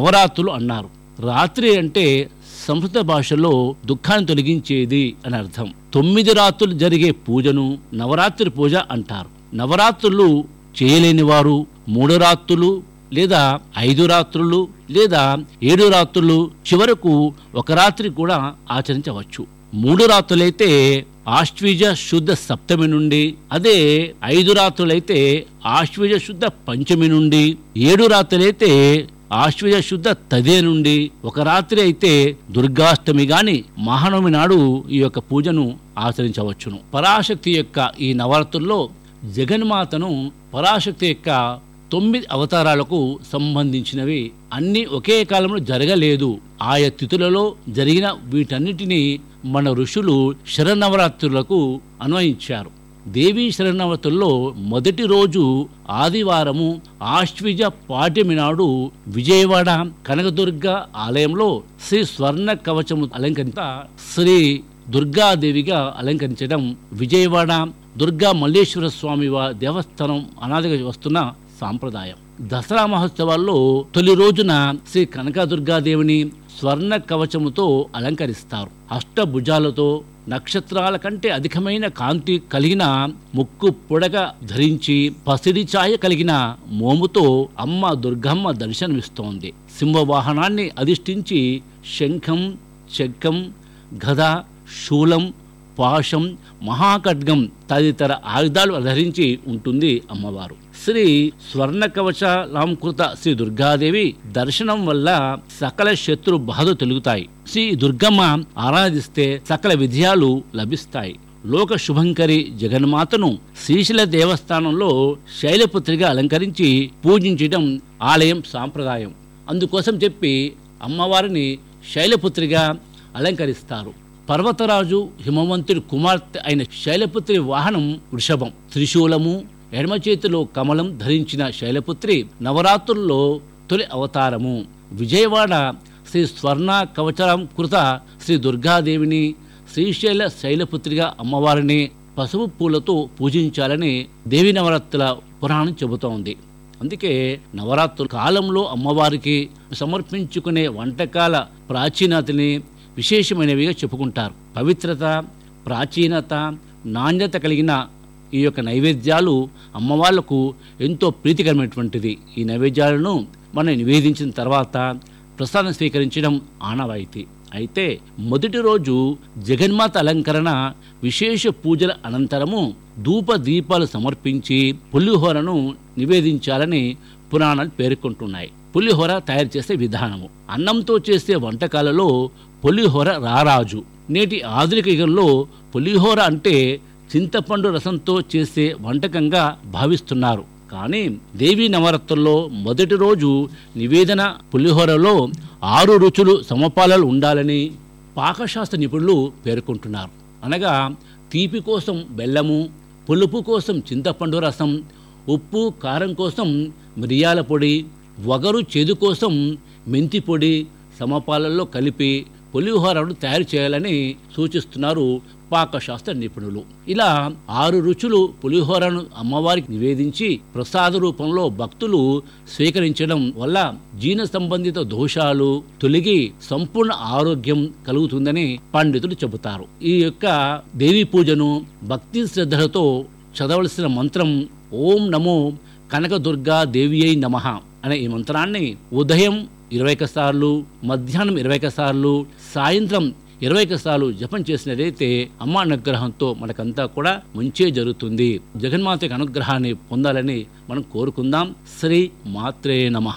నవరాత్రులు అన్నారు రాత్రి అంటే సంస్కృత భాషలో దుఃఖాన్ని తొలగించేది అని అర్థం తొమ్మిది రాత్రులు జరిగే పూజను నవరాత్రి పూజ అంటారు నవరాత్రులు చేయలేని వారు మూడు రాత్రులు లేదా ఐదు రాత్రులు లేదా ఏడు రాత్రులు చివరకు ఒక రాత్రి కూడా ఆచరించవచ్చు మూడు రాత్రులైతే ఆశ్వీజ శుద్ధ సప్తమి నుండి అదే ఐదు రాత్రులైతే ఆశ్వీజ శుద్ధ పంచమి నుండి ఏడు రాత్రులైతే ఆశ్వజ శుద్ధ తదే నుండి ఒక రాత్రి అయితే దుర్గాష్టమి గాని మహానవమి నాడు ఈ యొక్క పూజను ఆచరించవచ్చును పరాశక్తి యొక్క ఈ నవరాత్రుల్లో జగన్మాతను పరాశక్తి యొక్క తొమ్మిది అవతారాలకు సంబంధించినవి అన్ని ఒకే కాలంలో జరగలేదు ఆయా తిథులలో జరిగిన వీటన్నిటినీ మన ఋషులు శరన్నవరాత్రులకు అన్వయించారు దేవీ శరణవతుల్లో మొదటి రోజు ఆదివారము ఆశ్విజ పాఠ్యమి నాడు విజయవాడ కనకదుర్గ ఆలయంలో శ్రీ స్వర్ణ కవచము అలంకరింత శ్రీ దుర్గాదేవిగా అలంకరించడం విజయవాడ దుర్గా మల్లేశ్వర స్వామి వా- దేవస్థానం అనాదిగా వస్తున్న సాంప్రదాయం దసరా మహోత్సవాల్లో తొలి రోజున శ్రీ కనకదుర్గాదేవిని స్వర్ణ కవచముతో అలంకరిస్తారు అష్టభుజాలతో నక్షత్రాల కంటే అధికమైన కాంతి కలిగిన ముక్కు పొడగ ధరించి పసిడి ఛాయ కలిగిన మోముతో అమ్మ దుర్గమ్మ దర్శనమిస్తోంది సింహవాహనాన్ని అధిష్ఠించి శంఖం చక్కం గద శూలం పాశం మహాఖడ్గం తదితర ఆయుధాలు ధరించి ఉంటుంది అమ్మవారు శ్రీ స్వర్ణ కవచాలంకృత శ్రీ దుర్గాదేవి దర్శనం వల్ల సకల శత్రు బాధ తొలుగుతాయి శ్రీ దుర్గమ్మ ఆరాధిస్తే సకల విజయాలు లభిస్తాయి లోక శుభంకరి జగన్మాతను శ్రీశైల దేవస్థానంలో శైలపుత్రిగా అలంకరించి పూజించడం ఆలయం సాంప్రదాయం అందుకోసం చెప్పి అమ్మవారిని శైలపుత్రిగా అలంకరిస్తారు పర్వతరాజు హిమవంతుడి కుమార్తె అయిన శైలపుత్రి వాహనం వృషభం త్రిశూలము ఎడమ చేతిలో కమలం ధరించిన శైలపుత్రి నవరాత్రుల్లో తొలి అవతారము విజయవాడ శ్రీ స్వర్ణ కవచరం కృత శ్రీ దుర్గాదేవిని శ్రీశైల శైలపుత్రిగా అమ్మవారిని పసుపు పూలతో పూజించాలని దేవి నవరాత్రుల పురాణం చెబుతోంది అందుకే నవరాత్రుల కాలంలో అమ్మవారికి సమర్పించుకునే వంటకాల ప్రాచీనతని విశేషమైనవిగా చెప్పుకుంటారు పవిత్రత ప్రాచీనత నాణ్యత కలిగిన ఈ యొక్క నైవేద్యాలు అమ్మవార్లకు ఎంతో ప్రీతికరమైనటువంటిది ఈ నైవేద్యాలను మనం నివేదించిన తర్వాత ప్రసాదం స్వీకరించడం ఆనవాయితీ అయితే మొదటి రోజు జగన్మాత అలంకరణ విశేష పూజల అనంతరము ధూప దీపాలు సమర్పించి పులిహోరను నివేదించాలని పురాణాలు పేర్కొంటున్నాయి పులిహోర తయారు చేసే విధానము అన్నంతో చేసే వంటకాలలో పులిహోర రారాజు నేటి ఆధునిక యుగంలో పులిహోర అంటే చింతపండు రసంతో చేసే వంటకంగా భావిస్తున్నారు కానీ దేవీ నవరాత్రుల్లో మొదటి రోజు నివేదన పులిహోరలో ఆరు రుచులు సమపాలలు ఉండాలని పాకశాస్త్ర నిపుణులు పేర్కొంటున్నారు అనగా తీపి కోసం బెల్లము పులుపు కోసం చింతపండు రసం ఉప్పు కారం కోసం మిరియాల పొడి వగరు చేదు కోసం మెంతి పొడి సమపాలల్లో కలిపి పులిహోరను తయారు చేయాలని సూచిస్తున్నారు పాకశాస్త్ర నిపుణులు ఇలా ఆరు రుచులు పులిహోరను అమ్మవారికి నివేదించి ప్రసాద రూపంలో భక్తులు స్వీకరించడం వల్ల జీర్ణ సంబంధిత దోషాలు తొలగి సంపూర్ణ ఆరోగ్యం కలుగుతుందని పండితులు చెబుతారు ఈ యొక్క దేవి పూజను భక్తి శ్రద్ధలతో చదవలసిన మంత్రం ఓం నమో కనకదుర్గా దేవి అయి నమః అనే ఈ మంత్రాన్ని ఉదయం ఇరవై సార్లు మధ్యాహ్నం ఇరవై సార్లు సాయంత్రం ఇరవై సార్లు జపం చేసినట్లయితే అమ్మ అనుగ్రహంతో మనకంతా కూడా మంచే జరుగుతుంది జగన్మాత యొక్క అనుగ్రహాన్ని పొందాలని మనం కోరుకుందాం శ్రీ మాత్రే నమః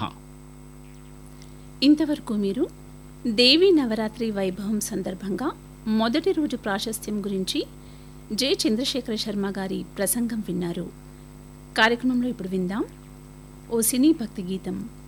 ఇంతవరకు మీరు దేవీ నవరాత్రి వైభవం సందర్భంగా మొదటి రోజు ప్రాశస్త్యం గురించి జె చంద్రశేఖర శర్మ గారి ప్రసంగం విన్నారు కార్యక్రమంలో ఇప్పుడు విందాం ఓ సినీ భక్తి గీతం